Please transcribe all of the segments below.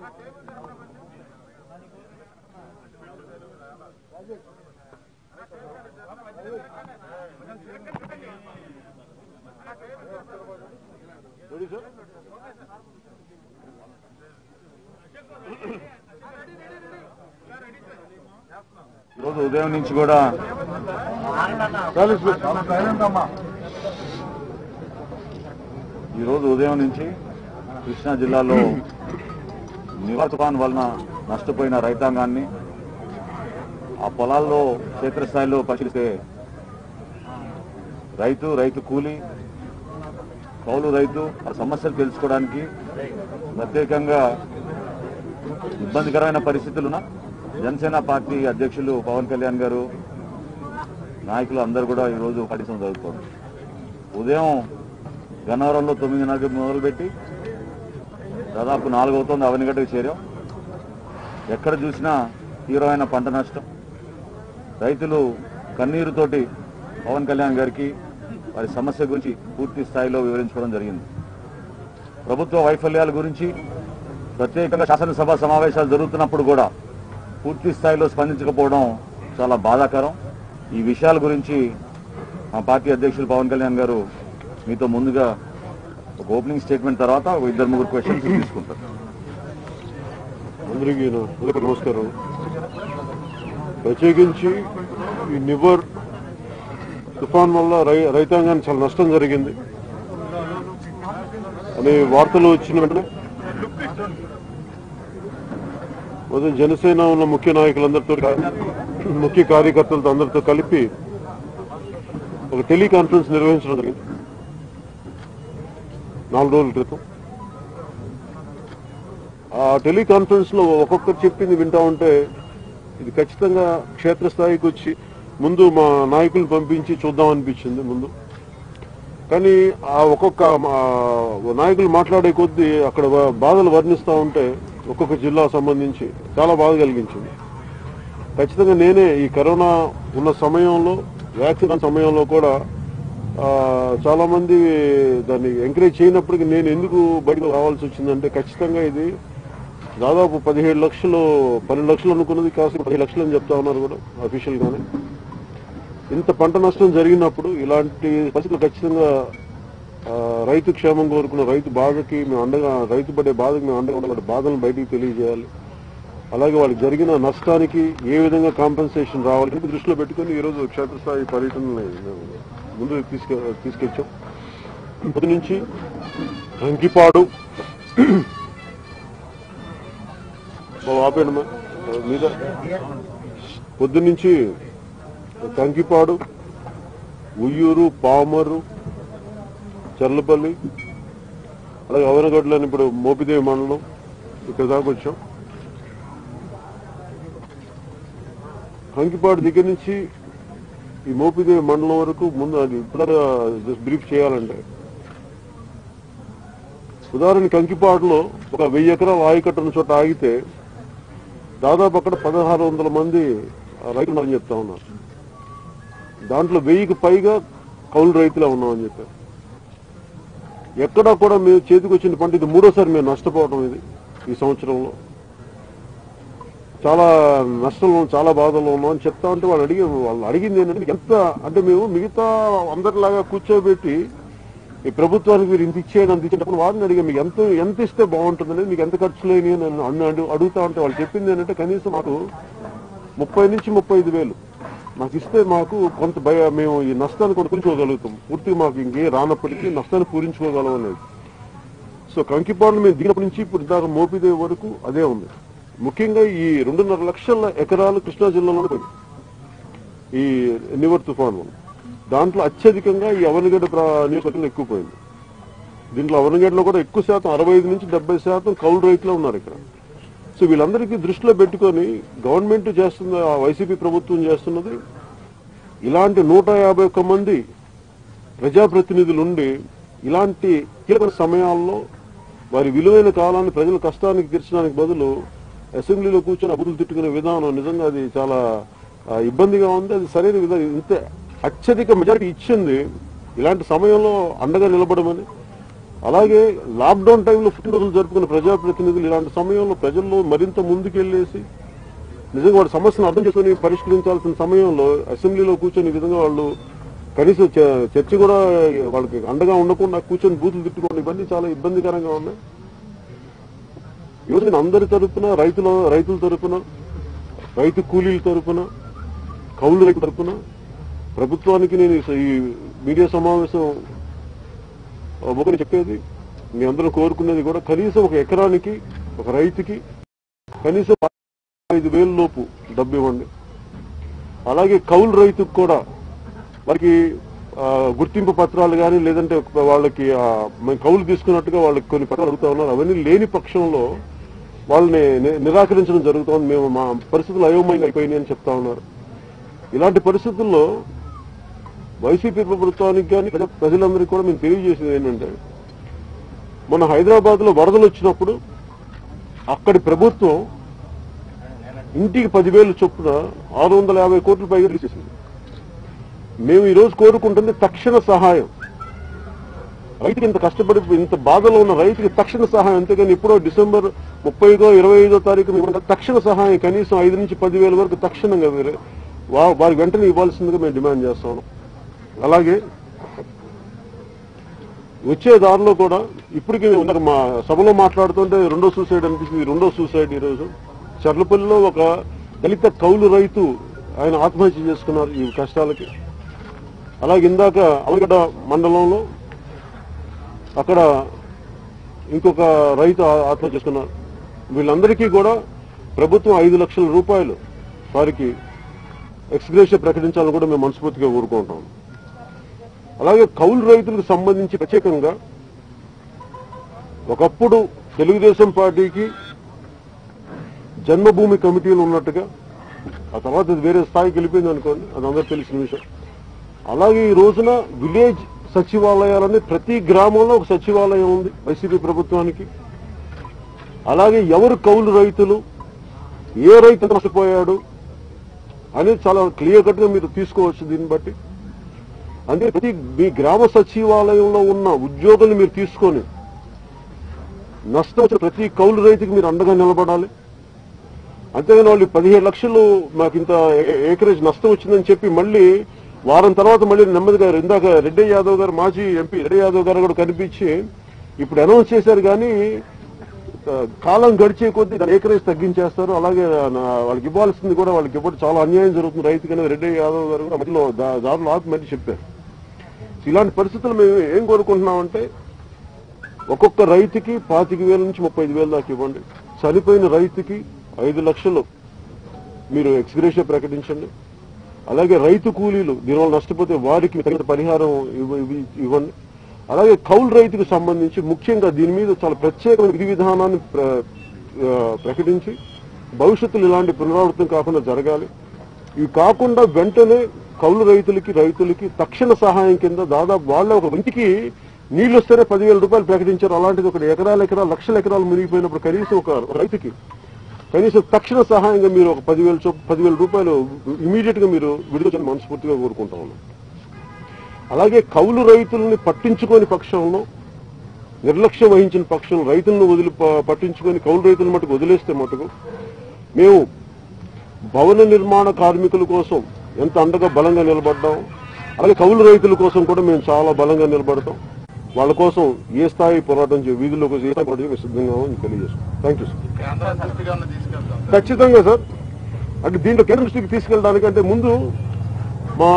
ఈరోజు ఉదయం నుంచి కూడా ఈరోజు ఉదయం నుంచి కృష్ణా జిల్లాలో నివా తుఫాన్ వలన నష్టపోయిన రైతాంగాన్ని ఆ పొలాల్లో క్షేత్రస్థాయిలో పరిశీలిస్తే రైతు రైతు కూలి కౌలు రైతు ఆ సమస్యలు తెలుసుకోవడానికి ప్రత్యేకంగా ఇబ్బందికరమైన పరిస్థితులున్న జనసేన పార్టీ అధ్యక్షులు పవన్ కళ్యాణ్ గారు నాయకులు అందరూ కూడా ఈరోజు పాటించడం జరుగుతుంది ఉదయం గన్నవరంలో తొమ్మిదిన్నరకి మొదలుపెట్టి దాదాపు నాలుగు అవుతుంది అవనిగడ్డకు చేరాం ఎక్కడ చూసినా తీవ్రమైన పంట నష్టం రైతులు కన్నీరుతోటి పవన్ కళ్యాణ్ గారికి వారి సమస్య గురించి పూర్తి స్థాయిలో వివరించుకోవడం జరిగింది ప్రభుత్వ వైఫల్యాల గురించి ప్రత్యేకంగా శాసనసభ సమావేశాలు జరుగుతున్నప్పుడు కూడా పూర్తి స్థాయిలో స్పందించకపోవడం చాలా బాధాకరం ఈ విషయాల గురించి మా పార్టీ అధ్యక్షులు పవన్ కళ్యాణ్ గారు మీతో ముందుగా ఒక ఓపెనింగ్ స్టేట్మెంట్ తర్వాత ఒక ఇద్దరు ముగ్గురు క్వశ్చన్స్ తీసుకుంటారు అందరికీ నా హృదయపూర్వక నమస్కారం ప్రత్యేకించి ఈ నివర్ తుఫాన్ వల్ల రై- రైతాంగానికి చాలా నష్టం జరిగింది అనే వార్తలు వచ్చిన వెంటనే ఉదయం జనసేన ఉన్న ముఖ్య నాయకులందరితో ముఖ్య కార్యకర్తలతో అందరితో కలిపి ఒక టెలికాన్ఫరెన్స్ నిర్వహించడం జరిగింది నాలుగు రోజుల క్రితం ఆ టెలికాన్ఫరెన్స్ లో ఒక్కొక్కరు చెప్పింది వింటా ఉంటే ఇది ఖచ్చితంగా క్షేత్రస్థాయికి వచ్చి ముందు మా నాయకులను పంపించి చూద్దాం అనిపించింది ముందు కానీ ఆ ఒక్కొక్క ఆ, నాయకులు మాట్లాడే కొద్దీ అక్కడ బా- బాధలు వర్ణిస్తూ ఉంటే ఒక్కొక్క జిల్లా సంబంధించి చాలా బాధ కలిగించింది ఖచ్చితంగా నేనే ఈ కరోనా ఉన్న సమయంలో వ్యాక్సిన్ సమయంలో కూడా ఆ, చాలా మంది దాన్ని ఎంకరేజ్ చేయనప్పటికీ నేను ఎందుకు బయటకు రావాల్సి వచ్చిందంటే ఖచ్చితంగా ఇది దాదాపు పదిహేడు లక్షలు పన్నెండు లక్షలు అనుకున్నది కాస్త పదిహేడు లక్షలు అని చెప్తా ఉన్నారు కూడా అఫీషియల్ గానే ఇంత పంట నష్టం జరిగినప్పుడు ఇలాంటి పరిస్థితులు ఖచ్చితంగా ఆ, రైతు క్షేమం కోరుకున్న రైతు బాధకి మేము అండగా రైతు పడే బాధకి మేము అండగా ఉండాలి వాళ్ళ బాధలను బయటికి తెలియజేయాలి అలాగే వాళ్ళకి జరిగిన నష్టానికి ఏ విధంగా కాంపెన్సేషన్ రావాలి ఇది దృష్టిలో పెట్టుకుని ఈ రోజు క్షేత్రస్థాయి పర్యటనని మేము ముందు తీసుకె తీసుకొచ్చాం పొద్దు నుంచి అంకిపాడు బాబు ఆపేయడమా మీద పొద్దు నుంచి కంకిపాడు ఉయ్యూరు పామరు చర్లపల్లి అలాగే అవనగడ్డలోని ఇప్పుడు మోపిదేవి మండలం ఇక్కడ దాకా వచ్చాం కంకిపాడు దగ్గర నుంచి ఈ మోపిదేవి మండలం వరకు ముందు అది ఇప్పుడు జస్ట్ బ్రీఫ్ చేయాలంటే ఉదాహరణ కంకిపాడులో ఒక వెయ్యి ఎకరాల ఆయకట్టు ఉన్న చోట ఆగితే దాదాపు అక్కడ పదహారు వందల మంది రైతులు ఉన్నారని చెప్తా ఉన్నారు దాంట్లో వెయ్యికి పైగా కౌలు రైతులే ఉన్నామని చెప్పారు ఎక్కడా కూడా మేము చేతికి వచ్చిన పంట ఇది మూడోసారి మేము నష్టపోవడం ఇది ఈ సంవత్సరంలో చాలా నష్టంలో చాలా బాధల్లో ఉన్నాం అని చెప్తా ఉంటే వాళ్ళు అడిగి వాళ్ళు అడిగింది ఏంటంటే ఎంత అంటే మేము మిగతా అందరిలాగా కూర్చోబెట్టి ఈ ప్రభుత్వానికి మీరు ఇంత ఇచ్చేయండి అంత ఇచ్చేటప్పుడు వారిని అడిగా మీకు ఎంత ఎంత ఇస్తే బాగుంటుందని మీకు ఎంత ఖర్చు లేని అని అన్ను అడుగు- అడుగుతా ఉంటే వాళ్ళు చెప్పింది ఏంటంటే కనీసం మాకు ముప్పై నుంచి ముప్పై ఐదు వేలు మాకు ఇస్తే మాకు కొంత భయ మేము ఈ నష్టాన్ని కొంత పూరించుకోగలుగుతాం పూర్తిగా మాకు ఇంకే రానప్పటికీ నష్టాన్ని పూరించుకోగలం అనేది సో కంకిపాడులు మేము దిగినప్పటి నుంచి ఇప్పుడు దాకా మోపిదేవి వరకు అదే ఉంది ముఖ్యంగా ఈ రెండున్నర లక్షల ఎకరాలు కృష్ణా జిల్లాలో పోయింది ఈ నివర్ తుఫాన్ వల్ల దాంట్లో అత్యధికంగా ఈ అవనగడ్డ ప్రా- నియోజకవర్గంలో ఎక్కువ పోయింది దీంట్లో అవనగడ్డలో కూడా ఎక్కువ శాతం అరవై ఐదు నుంచి డెబ్బై శాతం కౌలు రైతులు ఉన్నారు ఇక్కడ సో వీళ్ళందరికీ దృష్టిలో పెట్టుకొని గవర్నమెంట్ చేస్తున్న ఆ వైసీపీ ప్రభుత్వం చేస్తున్నది ఇలాంటి నూట యాభై ఒక్క మంది ప్రజాప్రతినిధులు ఉండి ఇలాంటి కీలక సమయాల్లో వారి విలువైన కాలాన్ని ప్రజల కష్టానికి తీర్చడానికి బదులు అసెంబ్లీలో కూర్చొని అభివృద్ధి తిట్టుకునే విధానం నిజంగా అది చాలా ఆ, ఇబ్బందిగా ఉంది అది సరైన విధానం ఇంత అత్యధిక మెజారిటీ ఇచ్చింది ఇలాంటి సమయంలో అండగా నిలబడమని అలాగే లాక్డౌన్ టైంలో పుట్టినరోజులు జరుపుకున్న ప్రజాప్రతినిధులు ఇలాంటి సమయంలో ప్రజల్లో మరింత ముందుకెళ్లేసి నిజంగా వాళ్ళ సమస్యను అర్థం చేసుకుని పరిష్కరించాల్సిన సమయంలో అసెంబ్లీలో కూర్చొని ఈ విధంగా వాళ్ళు కనీసం చ- చర్చ కూడా వాళ్ళకి అండగా ఉండకుండా కూర్చొని బూతులు తిట్టుకోండి ఇవన్నీ చాలా ఇబ్బందికరంగా ఉన్నాయి ఈరోజు నేను అందరి తరపున రైతుల రైతుల తరపున రైతు కూలీల తరపున కౌలు రైతు తరపున ప్రభుత్వానికి నేను ఈ- ఈ మీడియా సమావేశం ఒకటి చెప్పేది మీ అందరూ కోరుకునేది కూడా కనీసం ఒక ఎకరానికి ఒక రైతుకి కనీసం ఐదు వేల లోపు డబ్బు ఇవ్వండి అలాగే కౌలు రైతుకు కూడా వారికి ఆ, గుర్తింపు పత్రాలు కానీ లేదంటే వాళ్ళకి ఆ, మేము కౌలు తీసుకున్నట్టుగా వాళ్ళకి కొన్ని పత్రాలు అడుగుతా ఉన్నారు అవన్నీ లేని పక్షంలో వాళ్ళని ని- నిరాకరించడం జరుగుతోంది మేము మా పరిస్థితులు అయోమయంగా అయిపోయినాయి అని చెప్తా ఉన్నారు ఇలాంటి పరిస్థితుల్లో వైసీపీ ప్రభుత్వానికి కానీ ప్రజ- ప్రజలందరికీ కూడా మేము తెలియజేసేది ఏంటంటే మన హైదరాబాద్ లో వరదలు వచ్చినప్పుడు అక్కడి ప్రభుత్వం ఇంటికి పదివేలు చొప్పున ఆరు వందల యాభై కోట్ల పైగా తీసేసింది మేము ఈ రోజు కోరుకుంటుంది తక్షణ సహాయం రైతుకి ఇంత కష్టపడి ఇంత బాధలో ఉన్న రైతుకి తక్షణ సహాయం అంతేగాని ఇప్పుడో డిసెంబర్ ముప్పైదో ఇరవై ఐదో తారీఖు మేము తక్షణ సహాయం కనీసం ఐదు నుంచి పదివేల వరకు తక్షణంగా వేరే వా- వారికి వెంటనే ఇవ్వాల్సిందిగా మేము డిమాండ్ చేస్తాము అలాగే వచ్చే దారిలో కూడా ఇప్పటికీ ఇందాక మా సభలో మాట్లాడుతుంటే రెండో సూసైడ్ అనిపిస్తుంది రెండో సూసైడ్ ఈ రోజు చర్లపల్లిలో ఒక దళిత కౌలు రైతు ఆయన ఆత్మహత్య చేసుకున్నారు ఈ కష్టాలకి అలాగే ఇందాక అవగడ మండలంలో అక్కడ ఇంకొక రైతు ఆ- ఆత్మహత్య చేసుకున్నారు వీళ్ళందరికీ కూడా ప్రభుత్వం ఐదు లక్షల రూపాయలు వారికి ఎక్స్గ్రేషన్ ప్రకటించాలని కూడా మేము మనస్ఫూర్తిగా కోరుకుంటాం అలాగే కౌలు రైతులకు సంబంధించి ప్రత్యేకంగా ఒకప్పుడు తెలుగుదేశం పార్టీకి జన్మభూమి కమిటీలు ఉన్నట్టుగా ఆ తర్వాత అది వేరే స్థాయికి వెళ్ళిపోయింది అనుకోండి అది అందరూ తెలిసిన విషయం అలాగే ఈ రోజున విలేజ్ సచివాలయాలని ప్రతి గ్రామంలో ఒక సచివాలయం ఉంది వైసీపీ ప్రభుత్వానికి అలాగే ఎవరు కౌలు రైతులు ఏ రైతు నష్టపోయాడు అనేది చాలా క్లియర్ కట్ గా మీరు తీసుకోవచ్చు దీన్ని బట్టి అంటే ప్రతి మీ గ్రామ సచివాలయంలో ఉన్న ఉద్యోగులు మీరు తీసుకొని నష్టం వచ్చిన ప్రతి కౌలు రైతుకి మీరు అండగా నిలబడాలి అంతేగాని వాళ్ళు పదిహేడు లక్షలు మాకు ఇంత ఏ- ఏకరేజ్ నష్టం వచ్చిందని చెప్పి మళ్ళీ వారం తర్వాత మళ్ళీ నెమ్మదిగా ఇందాక రెడ్డి యాదవ్ గారు మాజీ ఎంపీ రెడ్డి యాదవ్ గారు కూడా కనిపించి ఇప్పుడు అనౌన్స్ చేశారు కానీ ఆ, కాలం గడిచే కొద్దీ దాని ఏకరేజ్ తగ్గించేస్తారు అలాగే నా- వాళ్ళకి ఇవ్వాల్సింది కూడా వాళ్ళకి ఇవ్వడం చాలా అన్యాయం జరుగుతుంది రైతుకి అనేది రెడ్డి యాదవ్ గారు కూడా మధ్యలో దా- దారిలో ఆపి మళ్ళీ చెప్పారు ఇలాంటి పరిస్థితులు మేము ఏం కోరుకుంటున్నామంటే ఒక్కొక్క రైతుకి పాతిక వేల నుంచి ముప్పై ఐదు వేల దాకా ఇవ్వండి చనిపోయిన రైతుకి ఐదు లక్షలు మీరు ఎక్స్గ్రేషన్ ప్రకటించండి అలాగే రైతు కూలీలు దీనివల్ల నష్టపోతే వారికి తగిన పరిహారం ఇవ్వ- ఇవ్వ- ఇవ్వండి అలాగే కౌలు రైతుకు సంబంధించి ముఖ్యంగా దీని మీద చాలా ప్రత్యేకమైన విధి విధానాన్ని ప్ర- ఆ, ప్రకటించి భవిష్యత్తులో ఇలాంటి పునరావృతం కాకుండా జరగాలి ఇవి కాకుండా వెంటనే కౌలు రైతులకి రైతులకి తక్షణ సహాయం కింద దాదాపు వాళ్ళ ఒక ఇంటికి నీళ్లు వస్తేనే పదివేల రూపాయలు ప్రకటించారు అలాంటిది ఒక ఎకరాల ఎకరాలు లక్షల ఎకరాలు మునిగిపోయినప్పుడు కనీసం ఒక రైతుకి కనీసం తక్షణ సహాయంగా మీరు ఒక పదివేల చొప్ పదివేల రూపాయలు ఇమీడియట్ గా మీరు విడుదల చేయాలని మనస్ఫూర్తిగా కోరుకుంటా ఉన్నాం అలాగే కౌలు రైతుల్ని పట్టించుకోని పక్షంలో నిర్లక్ష్యం వహించిన పక్షంలో రైతులను వదిలి ప- పట్టించుకొని కౌలు రైతుల మటుకు వదిలేస్తే మటుకు మేము భవన నిర్మాణ కార్మికుల కోసం ఎంత అండగా బలంగా నిలబడ్డాం అలాగే కౌలు రైతుల కోసం కూడా మేము చాలా బలంగా నిలబడతాం వాళ్ళ కోసం ఏ స్థాయి పోరాటం చే వీధుల్లోకి ఏ స్థాయి పోరాటం చేయడానికి సిద్ధంగా ఉన్నామని తెలియజేస్తాం థ్యాంక్ యూ సార్ కేంద్ర దృష్టిగా తీసుకెళ్తాం ఖచ్చితంగా సార్ అంటే దీంట్లో కేంద్ర దృష్టికి తీసుకెళ్ళడానికంటే ముందు మా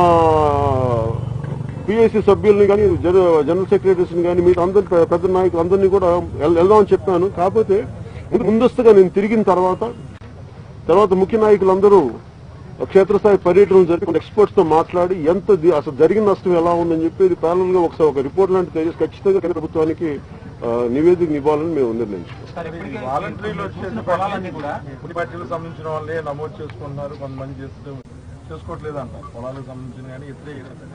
పిఎస్సి సభ్యుల్ని కానీ జనరల్ సెక్రటరీస్ కానీ మీరు అందరి పె- పెద్ద నాయకులు అందరినీ కూడా వెళ్- వెళ్దామని చెప్పాను కాకపోతే ముందు ముందస్తుగా నేను తిరిగిన తర్వాత తర్వాత ముఖ్య నాయకులందరూ క్షేత్రస్థాయి పర్యటన జరిగి ఎక్స్పర్ట్స్ తో మాట్లాడి ఎంత ది- అసలు జరిగిన నష్టం ఎలా ఉందని చెప్పేది ప్యానల్ గా ఒకసారి ఒక రిపోర్ట్ లాంటి తయారు ఖచ్చితంగా కేంద్ర ప్రభుత్వానికి ఆ, నివేదిక ఇవ్వాలని మేము నిర్ణయించాం వాలంటీర్లు వచ్చేసి పొలాలన్నీ కూడా ఇప్పుడు పార్టీలకు సంబంధించిన వాళ్ళే నమోదు చేసుకుంటున్నారు కొంతమంది చేస్తూ చేసుకోవట్లేదు అంట పొలాలకు సంబంధించిన కానీ ఇతరే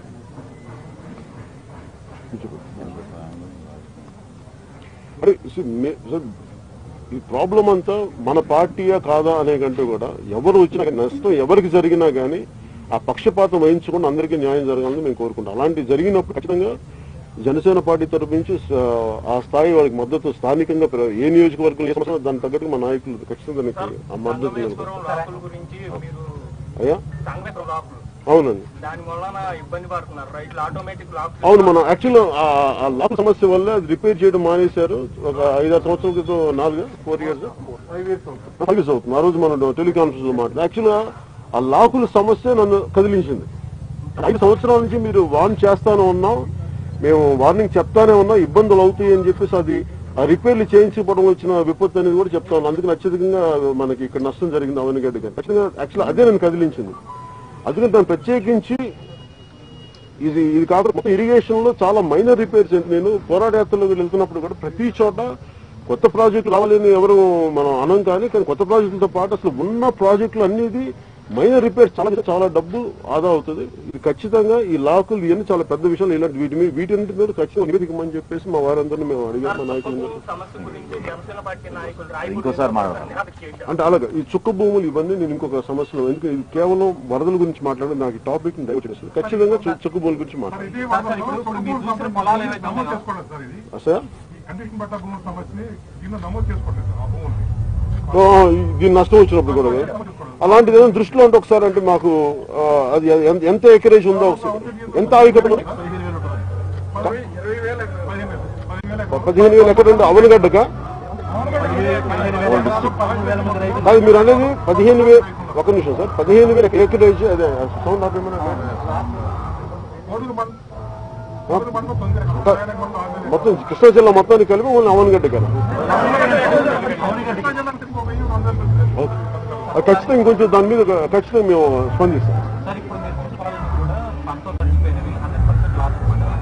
మరి see, మే- సార్, ఈ ప్రాబ్లం అంతా మన పార్టీయా కాదా అనే కంటే కూడా ఎవరు వచ్చినా కానీ నష్టం ఎవరికి జరిగినా కానీ ఆ పక్షపాతం వహించకుండా అందరికీ న్యాయం జరగాలని మేము కోరుకుంటాం అలాంటి జరిగినప్పుడు ఖచ్చితంగా జనసేన పార్టీ తరపు నుంచి స- ఆ స్థాయి వాళ్ళకి మద్దతు స్థానికంగా ప్ర- ఏ నియోజకవర్గం ఏ సమస్య దాని తగ్గట్టుగా మా నాయకులు ఖచ్చితంగా దానికి ఆ మద్దతు నిలబడతారు. సంగమేశ్వరం లోపల గురించి మీరు అయ్యా సంగమేశ్వరం లోపల అవునండి దాని వలన ఇబ్బంది పడుతున్నారు రైతులు ఆటోమేటిక్ లాక్ అవును మనం యాక్చువల్ ఆ లాక్ సమస్య వల్ల అది రిపేర్ చేయడం మానేశారు ఒక ఐదారు సంవత్సరాల క్రితం నాలుగు ఫోర్ ఇయర్స్ ఫైవ్ ఇయర్స్ అవుతుంది ఆ రోజు మనం టెలికాన్ఫరెన్స్ లో మాట్లాడు యాక్చువల్ గా ఆ లాకుల సమస్య నన్ను కదిలించింది ఐదు సంవత్సరాల నుంచి మీరు వార్న్ చేస్తానే ఉన్నాం మేము వార్నింగ్ చెప్తానే ఉన్నాం ఇబ్బందులు అవుతాయి అని చెప్పేసి అది ఆ రిపేర్లు చేయించుకోవడం వచ్చిన విపత్తు అనేది కూడా చెప్తా ఉన్నాం అందుకని అత్యధికంగా మనకి ఇక్కడ నష్టం జరిగింది అవనిగడ్డ గారు ఖచ్చితంగా యాక్చువల్ అదే నన్ను కదిలించింది అందుకని దాన్ని ప్రత్యేకించి ఇది ఇది కాకుండా మొత్తం ఇరిగేషన్ లో చాలా మైనర్ రిపేర్స్ నేను పోరాటయాత్రలో వెళ్తున్నప్పుడు కూడా ప్రతి చోట కొత్త ప్రాజెక్టులు రావాలని ఎవరు మనం అనం కానీ కానీ కొత్త ప్రాజెక్టులతో పాటు అసలు ఉన్న ప్రాజెక్టులు అన్నిది మైనర్ రిపేర్స్ చాలా చాలా డబ్బు ఆదా అవుతుంది ఇది ఖచ్చితంగా ఈ లాకులు ఇవన్నీ చాలా పెద్ద విషయాలు ఇలాంటి వీటి మీద వీటన్నిటి మీద ఖచ్చితంగా నివేదికమని చెప్పేసి మా వారందరినీ మేము అడిగాం మా నాయకులు సమస్య గురించి జనసేన పార్టీ నాయకులు రాయకూడదు ఇంకోసారి మాట్లాడదాం. నిరాదరణ చేశారు. అంటే అలాగే ఈ చుక్క భూములు ఇవన్నీ నేను ఇంకొక సమస్యలో ఎందుకంటే ఇది కేవలం వరదల గురించి మాట్లాడి నాకు ఈ టాపిక్ ని డైవర్ట్ చేస్తుంది ఖచ్చితంగా చు- చుక్క భూముల గురించి మాట్లాడాలి ఇది నమోదు చేసుకోలేదు సార్ ఇది సార్ ఈ కండిషన్ పట్ల భూముల సమస్యని దీనిలో నమోదు చేసుకోలేదు సార్ ఆ భూముల్ని ఆ, ఈ- దీని నష్టం వచ్చినప్పుడు కూడా అలాంటిది ఏదైనా దృష్టిలో ఉంటే ఒకసారి అంటే మాకు ఆ, అది ఎంత- ఎంత ఎకరేజ్ ఉందో ఒకసారి ఎంత ఆయకట్టు పదిహేను వేలు ఉంటుంది పది ఇరవై వేలు పదిహేను వేలు పదిహేను వేలు పదిహేను వేలు ఎక్కడ ఉంది అవనగడ్డక కాదు మీరు అనేది పదిహేను వేలు ఒక నిమిషం సార్ పదిహేను వేల ఎకరేజ్ అదే సౌండ్ ఆపేమన్నా కోడులు మండ కోడులు మండ తొమ్మిది ఎకరాలు, రాయలసీమ మండలం ఆరు వేలు. మొత్తం కృష్ణా జిల్లా మొత్తానికి కలిపి ఓన్లీ అవనగడ్డ కదా కృష్ణా జిల్లాకి ఇంకో వెయ్యి రెండు వందలు ఉంటుంది. ఓకే అది ఖచ్చితంగా ఇంకొంచెం దాని మీద ఖచ్చితంగా మేము స్పందిస్తాం సార్ ఇప్పుడు మీరు మున్సిపాలిటీ కూడా పంతో తడిచిపోయినవి hundred percent loss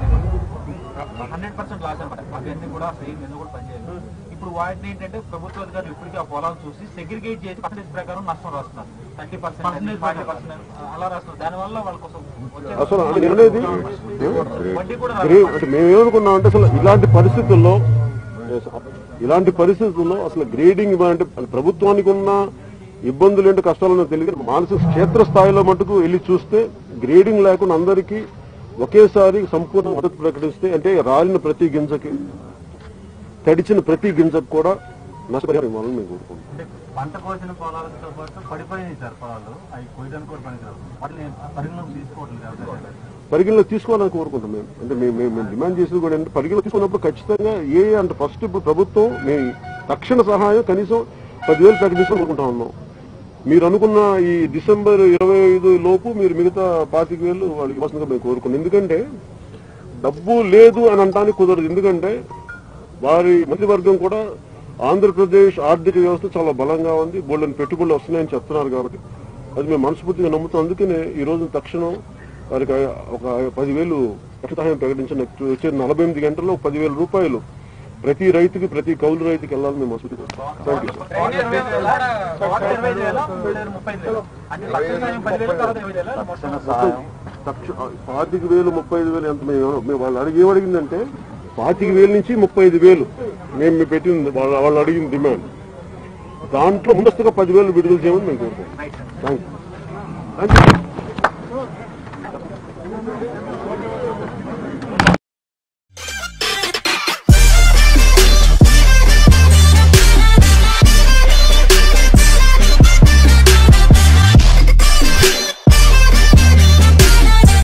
hundred percent loss అనమాట అవన్నీ కూడా సేమ్ ఎందుకు కూడా పనిచేయదు ఇప్పుడు వాటిని ఏంటంటే ప్రభుత్వ అధికారులు ఇప్పటికీ ఆ పొలాలు చూసి సెగ్రిగేట్ చేసి పర్సెంటేజ్ ప్రకారం నష్టం రాస్తున్నారు థర్టీ పర్సెంట్ ఫార్టీ పర్సెంట్ అలా రాస్తున్నారు దానివల్ల వాళ్ళ కోసం వచ్చే అసలు అంటే నేను అనేది వడ్డీ కూడా గ్రే- అంటే మేము ఏమనుకున్నాం అంటే అసలు ఇలాంటి పరిస్థితుల్లో ఇలాంటి పరిస్థితుల్లో అసలు గ్రేడింగ్ ఇవ్వాలంటే ప్రభుత్వానికి ఉన్న ఇబ్బందులు ఏంటో కష్టాలు తెలియదు మానసిక క్షేత్ర స్థాయిలో మటుకు వెళ్ళి చూస్తే గ్రేడింగ్ లేకుండా అందరికీ ఒకేసారి సంపూర్ణ మద్దతు ప్రకటిస్తే అంటే రాలిన ప్రతి గింజకి తడిచిన ప్రతి గింజకు కూడా నష్టపరిహారం ఇవ్వాలని మేము కోరుకుంటున్నాం అంటే పంట కోసిన పొలాలతో పాటు పడిపోయినాయి సార్ పొలాలు అవి కోయడానికి కూడా పనికిరావు వాటిని పరిగణలోకి తీసుకోవట్లేదు వ్యవసాయం పరిగణలో తీసుకోవాలని కోరుకుంటాం మేము అంటే మేము మేము మేము డిమాండ్ చేసేది కూడా ఏంటంటే పరిగణలో తీసుకున్నప్పుడు ఖచ్చితంగా ఏ అంటే ఫస్ట్ ఇప్పుడు ప్రభుత్వం మేము తక్షణ సహాయం కనీసం పదివేలు ప్రకటించుకుంటా ఉన్నాం మీరు అనుకున్న ఈ డిసెంబర్ ఇరవై ఐదు లోపు మీరు మిగతా పాతిక వేలు వాళ్ళకి ఇవ్వాల్సిందిగా మేము కోరుకున్నాం ఎందుకంటే డబ్బు లేదు అని అనడానికి కుదరదు ఎందుకంటే వారి మంత్రివర్గం కూడా ఆంధ్రప్రదేశ్ ఆర్థిక వ్యవస్థ చాలా బలంగా ఉంది బోళ్ళని పెట్టుబడులు వస్తున్నాయని చెప్తున్నారు కాబట్టి అది మేము మనస్ఫూర్తిగా నమ్ముతాం అందుకనే ఈ రోజు తక్షణం వారికి ఒక పదివేలు రక్షణ సహాయం ప్రకటించిన నెక్స్ట్ వచ్చే నలభై ఎనిమిది గంటల్లో ఒక పదివేల రూపాయలు ప్రతి రైతుకి ప్రతి కౌలు రైతుకి వెళ్ళాలని మేము మనస్ఫూర్తిగా థ్యాంక్ యూ కోట్ల ఇరవై ఐదు వేల మూడు వేల ముప్పై ఐదు వేలు అంటే లక్ష సాయం పదివేలు తర్వాత ఇరవై వేల తక్షణ సహాయం తక్ష పాతిక వేలు ముప్పై ఐదు వేలు ఎంత మేము మేము వాళ్ళు అడిగి ఏమడిగిందంటే పాతిక వేలు నుంచి ముప్పై ఐదు వేలు మేము మేము పెట్టింది వాళ్ళు వాళ్ళు అడిగిన డిమాండ్ దాంట్లో ముందస్తుగా పదివేలు విడుదల చేయమని మేము కోరుకుంటాం థ్యాంక్ యూ థ్యాంక్ యూ